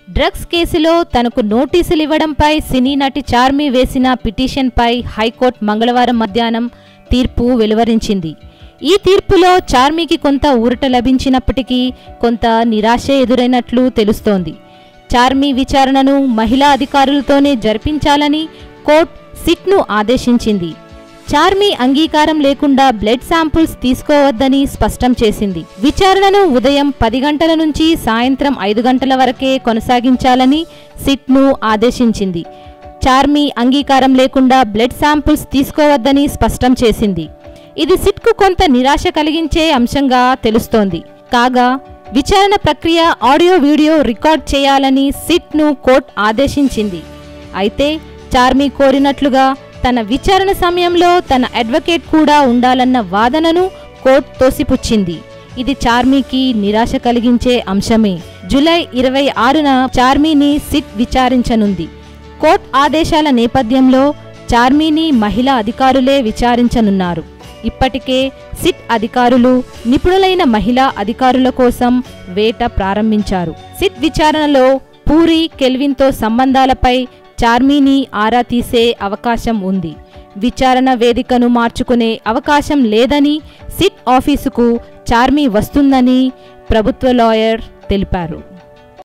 drugs కేసులో తనకు నోటీసులు ఇవ్వడంపై సినీ నటి చార్మి వేసిన పిటిషన్పై హైకోర్టు మంగళవారం మధ్యాహ్నం తీర్పు వెలువరించింది ఈ తీర్పులో చార్మికి కొంత ఊరట లభించినప్పటికీ కొంత నిరాశ ఎదురైనట్లు తెలుస్తోంది చార్మి విచారణను మహిళా అధికారులతోనే జరిపించాలని కోర్టు సిట్ను ఆదేశించింది చార్మి అంగీకారం లేకుండా బ్లడ్ శాంపుల్స్ తీసుకోవద్దని స్పష్టం చేసింది విచారణను ఉదయం పది గంటల నుంచి సాయంత్రం ఐదు గంటల వరకే కొనసాగించాలని సిట్ను ఆదేశించింది చార్మి అంగీకారం లేకుండా బ్లడ్ శాంపుల్స్ తీసుకోవద్దని స్పష్టం చేసింది ఇది సిట్కు కొంత నిరాశ కలిగించే అంశంగా తెలుస్తోంది కాగా విచారణ ప్రక్రియ ఆడియో వీడియో రికార్డ్ చేయాలని సిట్ను కోర్టు ఆదేశించింది అయితే చార్మి కోరినట్లుగా తన విచారణ సమయంలో తన అడ్వకేట్ కూడా ఉండాలన్న వాదనను కోర్టు తోసిపుచ్చింది ఇది చార్మీకి నిరాశ కలిగించే అంశమే జూలై ఇరవై ఆరున చార్మీని సిట్ విచారించనుంది కోర్టు ఆదేశాల నేపథ్యంలో చార్మీని మహిళా అధికారులే విచారించనున్నారు ఇప్పటికే సిట్ అధికారులు నిపుణులైన మహిళా అధికారుల కోసం వేట ప్రారంభించారు సిట్ విచారణలో పూరి కెల్విన్తో సంబంధాలపై చార్మీని ఆరా తీసే అవకాశం ఉంది విచారణ వేదికను మార్చుకునే అవకాశం లేదని సిట్ ఆఫీసుకు చార్మీ వస్తుందని ప్రభుత్వ లాయర్ తెలిపారు